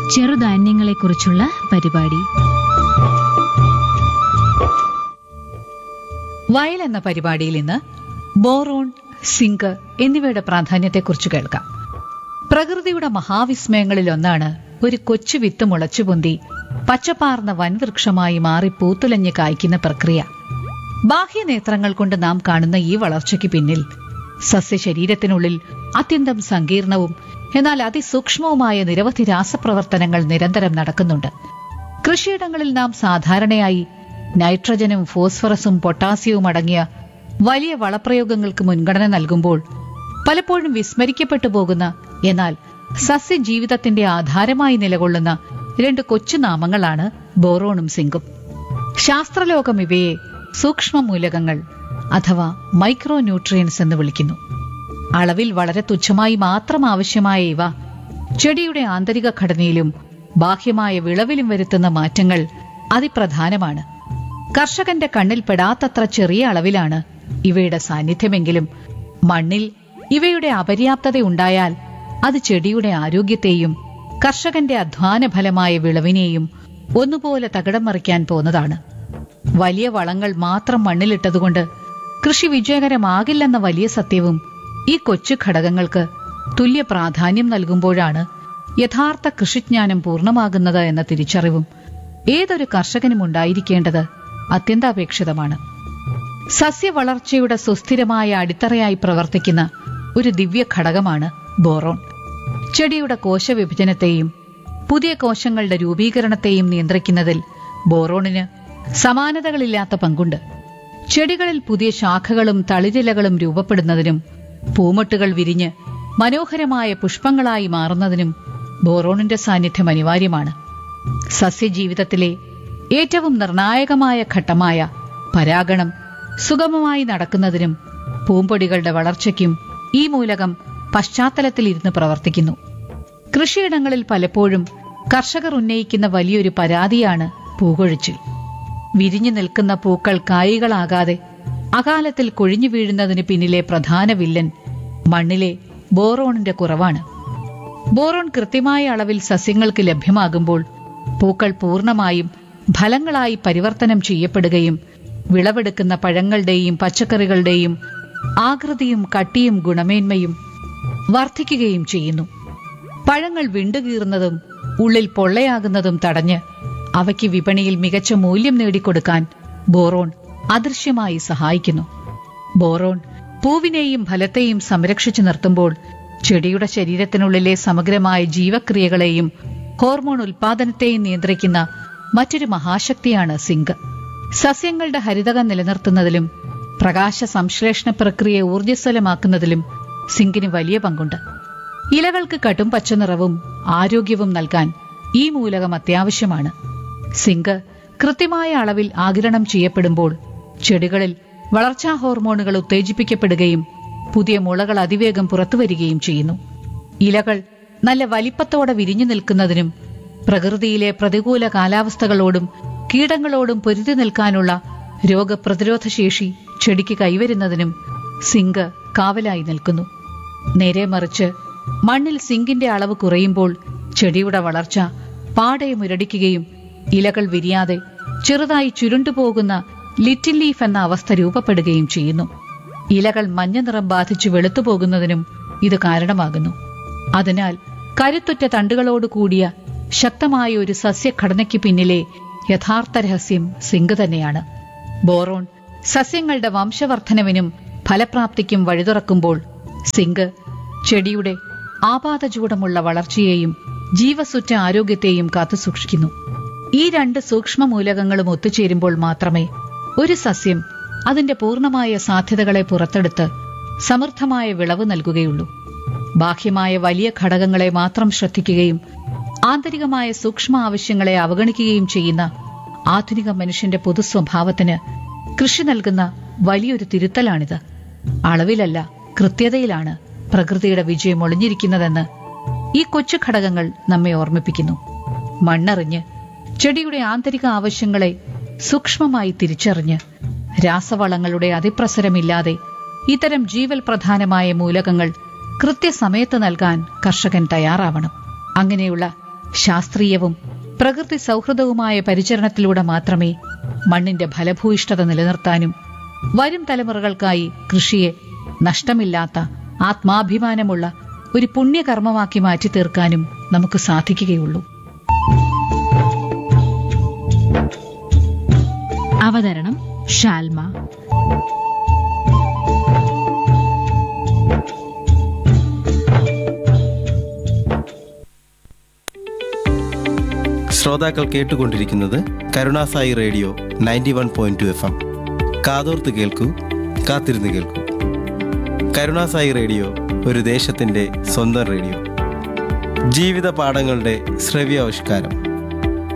ചെറുധാന്യങ്ങളെക്കുറിച്ചുള്ള പരിപാടി വയൽ എന്ന പരിപാടിയിൽ ഇന്ന് ബോറോൺ സിങ്ക് എന്നിവയുടെ പ്രാധാന്യത്തെക്കുറിച്ച് കേൾക്കാം പ്രകൃതിയുടെ മഹാവിസ്മയങ്ങളിൽ ഒന്നാണ് ഒരു കൊച്ചു വിത്ത് മുളച്ചുപൊന്തി പച്ചപ്പാർന്ന വൻവൃക്ഷമായി മാറി പൂത്തുലഞ്ഞ് കായ്ക്കുന്ന പ്രക്രിയ ബാഹ്യനേത്രങ്ങൾ കൊണ്ട് നാം കാണുന്ന ഈ വളർച്ചയ്ക്ക് പിന്നിൽ സസ്യശരീരത്തിനുള്ളിൽ അത്യന്തം സങ്കീർണവും എന്നാൽ അതിസൂക്ഷ്മവുമായ നിരവധി രാസപ്രവർത്തനങ്ങൾ നിരന്തരം നടക്കുന്നുണ്ട് കൃഷിയിടങ്ങളിൽ നാം സാധാരണയായി നൈട്രജനും ഫോസ്ഫറസും പൊട്ടാസ്യവും അടങ്ങിയ വലിയ വളപ്രയോഗങ്ങൾക്ക് മുൻഗണന നൽകുമ്പോൾ പലപ്പോഴും വിസ്മരിക്കപ്പെട്ടു പോകുന്ന എന്നാൽ സസ്യജീവിതത്തിന്റെ ആധാരമായി നിലകൊള്ളുന്ന രണ്ട് കൊച്ചു നാമങ്ങളാണ് ബോറോണും സിങ്കും ശാസ്ത്രലോകം ഇവയെ സൂക്ഷ്മ മൂലകങ്ങൾ അഥവാ മൈക്രോ ന്യൂട്രിയൻസ് എന്ന് വിളിക്കുന്നു അളവിൽ വളരെ തുച്ഛമായി മാത്രം ആവശ്യമായ ഇവ ചെടിയുടെ ആന്തരിക ഘടനയിലും ബാഹ്യമായ വിളവിലും വരുത്തുന്ന മാറ്റങ്ങൾ അതിപ്രധാനമാണ് കർഷകന്റെ കണ്ണിൽ പെടാത്തത്ര ചെറിയ അളവിലാണ് ഇവയുടെ സാന്നിധ്യമെങ്കിലും മണ്ണിൽ ഇവയുടെ അപര്യാപ്തത ഉണ്ടായാൽ അത് ചെടിയുടെ ആരോഗ്യത്തെയും കർഷകന്റെ അധ്വാന ഫലമായ വിളവിനെയും ഒന്നുപോലെ തകിടം മറിക്കാൻ പോന്നതാണ് വലിയ വളങ്ങൾ മാത്രം മണ്ണിലിട്ടതുകൊണ്ട് കൃഷി വിജയകരമാകില്ലെന്ന വലിയ സത്യവും ഈ കൊച്ചു ഘടകങ്ങൾക്ക് തുല്യ പ്രാധാന്യം നൽകുമ്പോഴാണ് യഥാർത്ഥ കൃഷിജ്ഞാനം പൂർണ്ണമാകുന്നത് എന്ന തിരിച്ചറിവും ഏതൊരു കർഷകനും ഉണ്ടായിരിക്കേണ്ടത് അത്യന്താപേക്ഷിതമാണ് സസ്യവളർച്ചയുടെ സുസ്ഥിരമായ അടിത്തറയായി പ്രവർത്തിക്കുന്ന ഒരു ദിവ്യ ഘടകമാണ് ബോറോൺ ചെടിയുടെ കോശവിഭജനത്തെയും പുതിയ കോശങ്ങളുടെ രൂപീകരണത്തെയും നിയന്ത്രിക്കുന്നതിൽ ബോറോണിന് സമാനതകളില്ലാത്ത പങ്കുണ്ട് ചെടികളിൽ പുതിയ ശാഖകളും തളിരിലകളും രൂപപ്പെടുന്നതിനും പൂമൊട്ടുകൾ വിരിഞ്ഞ് മനോഹരമായ പുഷ്പങ്ങളായി മാറുന്നതിനും ബോറോണിന്റെ സാന്നിധ്യം അനിവാര്യമാണ് സസ്യജീവിതത്തിലെ ഏറ്റവും നിർണായകമായ ഘട്ടമായ പരാഗണം സുഗമമായി നടക്കുന്നതിനും പൂമ്പൊടികളുടെ വളർച്ചയ്ക്കും ഈ മൂലകം പശ്ചാത്തലത്തിലിരുന്ന് പ്രവർത്തിക്കുന്നു കൃഷിയിടങ്ങളിൽ പലപ്പോഴും കർഷകർ ഉന്നയിക്കുന്ന വലിയൊരു പരാതിയാണ് പൂകൊഴിച്ചിൽ വിരിഞ്ഞു നിൽക്കുന്ന പൂക്കൾ കായികളാകാതെ അകാലത്തിൽ കൊഴിഞ്ഞു വീഴുന്നതിന് പിന്നിലെ പ്രധാന വില്ലൻ മണ്ണിലെ ബോറോണിന്റെ കുറവാണ് ബോറോൺ കൃത്യമായ അളവിൽ സസ്യങ്ങൾക്ക് ലഭ്യമാകുമ്പോൾ പൂക്കൾ പൂർണ്ണമായും ഫലങ്ങളായി പരിവർത്തനം ചെയ്യപ്പെടുകയും വിളവെടുക്കുന്ന പഴങ്ങളുടെയും പച്ചക്കറികളുടെയും ആകൃതിയും കട്ടിയും ഗുണമേന്മയും വർദ്ധിക്കുകയും ചെയ്യുന്നു പഴങ്ങൾ വിണ്ടുകീറുന്നതും ഉള്ളിൽ പൊള്ളയാകുന്നതും തടഞ്ഞ് അവയ്ക്ക് വിപണിയിൽ മികച്ച മൂല്യം നേടിക്കൊടുക്കാൻ ബോറോൺ അദൃശ്യമായി സഹായിക്കുന്നു ബോറോൺ പൂവിനെയും ഫലത്തെയും സംരക്ഷിച്ചു നിർത്തുമ്പോൾ ചെടിയുടെ ശരീരത്തിനുള്ളിലെ സമഗ്രമായ ജീവക്രിയകളെയും ഹോർമോൺ ഉൽപാദനത്തെയും നിയന്ത്രിക്കുന്ന മറ്റൊരു മഹാശക്തിയാണ് സിങ്ക് സസ്യങ്ങളുടെ ഹരിതകം നിലനിർത്തുന്നതിലും പ്രകാശ സംശ്ലേഷണ പ്രക്രിയ ഊർജ്ജസ്വലമാക്കുന്നതിലും സിങ്കിന് വലിയ പങ്കുണ്ട് ഇലകൾക്ക് കടും പച്ചനിറവും ആരോഗ്യവും നൽകാൻ ഈ മൂലകം അത്യാവശ്യമാണ് സിങ്ക് കൃത്യമായ അളവിൽ ആഗിരണം ചെയ്യപ്പെടുമ്പോൾ ചെടികളിൽ വളർച്ചാ ഹോർമോണുകൾ ഉത്തേജിപ്പിക്കപ്പെടുകയും പുതിയ മുളകൾ അതിവേഗം പുറത്തുവരികയും ചെയ്യുന്നു ഇലകൾ നല്ല വലിപ്പത്തോടെ വിരിഞ്ഞു നിൽക്കുന്നതിനും പ്രകൃതിയിലെ പ്രതികൂല കാലാവസ്ഥകളോടും കീടങ്ങളോടും പൊരുതി നിൽക്കാനുള്ള രോഗപ്രതിരോധ ശേഷി ചെടിക്ക് കൈവരുന്നതിനും സിങ്ക് കാവലായി നിൽക്കുന്നു നേരെ മറിച്ച് മണ്ണിൽ സിങ്കിന്റെ അളവ് കുറയുമ്പോൾ ചെടിയുടെ വളർച്ച പാടെ മുരടിക്കുകയും ഇലകൾ വിരിയാതെ ചെറുതായി ചുരുണ്ടുപോകുന്ന ലിറ്റിൽ ലീഫ് എന്ന അവസ്ഥ രൂപപ്പെടുകയും ചെയ്യുന്നു ഇലകൾ മഞ്ഞ നിറം ബാധിച്ചു വെളുത്തുപോകുന്നതിനും ഇത് കാരണമാകുന്നു അതിനാൽ കരുത്തുറ്റ തണ്ടുകളോട് കൂടിയ ശക്തമായ ഒരു സസ്യഘടനയ്ക്ക് പിന്നിലെ യഥാർത്ഥ രഹസ്യം സിങ്ക് തന്നെയാണ് ബോറോൺ സസ്യങ്ങളുടെ വംശവർദ്ധനവിനും ഫലപ്രാപ്തിക്കും വഴിതുറക്കുമ്പോൾ സിങ്ക് ചെടിയുടെ ആപാതചൂടമുള്ള വളർച്ചയെയും ജീവസുറ്റ ആരോഗ്യത്തെയും കാത്തുസൂക്ഷിക്കുന്നു ഈ രണ്ട് സൂക്ഷ്മ മൂലകങ്ങളും ഒത്തുചേരുമ്പോൾ മാത്രമേ ഒരു സസ്യം അതിന്റെ പൂർണ്ണമായ സാധ്യതകളെ പുറത്തെടുത്ത് സമൃദ്ധമായ വിളവ് നൽകുകയുള്ളൂ ബാഹ്യമായ വലിയ ഘടകങ്ങളെ മാത്രം ശ്രദ്ധിക്കുകയും ആന്തരികമായ സൂക്ഷ്മ ആവശ്യങ്ങളെ അവഗണിക്കുകയും ചെയ്യുന്ന ആധുനിക മനുഷ്യന്റെ പൊതുസ്വഭാവത്തിന് കൃഷി നൽകുന്ന വലിയൊരു തിരുത്തലാണിത് അളവിലല്ല കൃത്യതയിലാണ് പ്രകൃതിയുടെ വിജയം ഒളിഞ്ഞിരിക്കുന്നതെന്ന് ഈ കൊച്ചു ഘടകങ്ങൾ നമ്മെ ഓർമ്മിപ്പിക്കുന്നു മണ്ണറിഞ്ഞ് ചെടിയുടെ ആന്തരിക ആവശ്യങ്ങളെ സൂക്ഷ്മമായി തിരിച്ചറിഞ്ഞ് രാസവളങ്ങളുടെ അതിപ്രസരമില്ലാതെ ഇത്തരം ജീവൽ പ്രധാനമായ മൂലകങ്ങൾ കൃത്യസമയത്ത് നൽകാൻ കർഷകൻ തയ്യാറാവണം അങ്ങനെയുള്ള ശാസ്ത്രീയവും പ്രകൃതി സൗഹൃദവുമായ പരിചരണത്തിലൂടെ മാത്രമേ മണ്ണിന്റെ ഫലഭൂയിഷ്ഠത നിലനിർത്താനും വരും തലമുറകൾക്കായി കൃഷിയെ നഷ്ടമില്ലാത്ത ആത്മാഭിമാനമുള്ള ഒരു പുണ്യകർമ്മമാക്കി മാറ്റി തീർക്കാനും നമുക്ക് സാധിക്കുകയുള്ളൂ അവതരണം ഷാൽമ ശ്രോതാക്കൾ കേട്ടുകൊണ്ടിരിക്കുന്നത് Karunasai radio ninety one point two FM എം കാതോർത്ത് കേൾക്കൂ കാത്തിരുന്ന് കേൾക്കൂ കരുണാസായി റേഡിയോ ഒരു ദേശത്തിൻ്റെ സ്വന്തം റേഡിയോ ജീവിത പാഠങ്ങളുടെ ശ്രവ്യാവിഷ്കാരം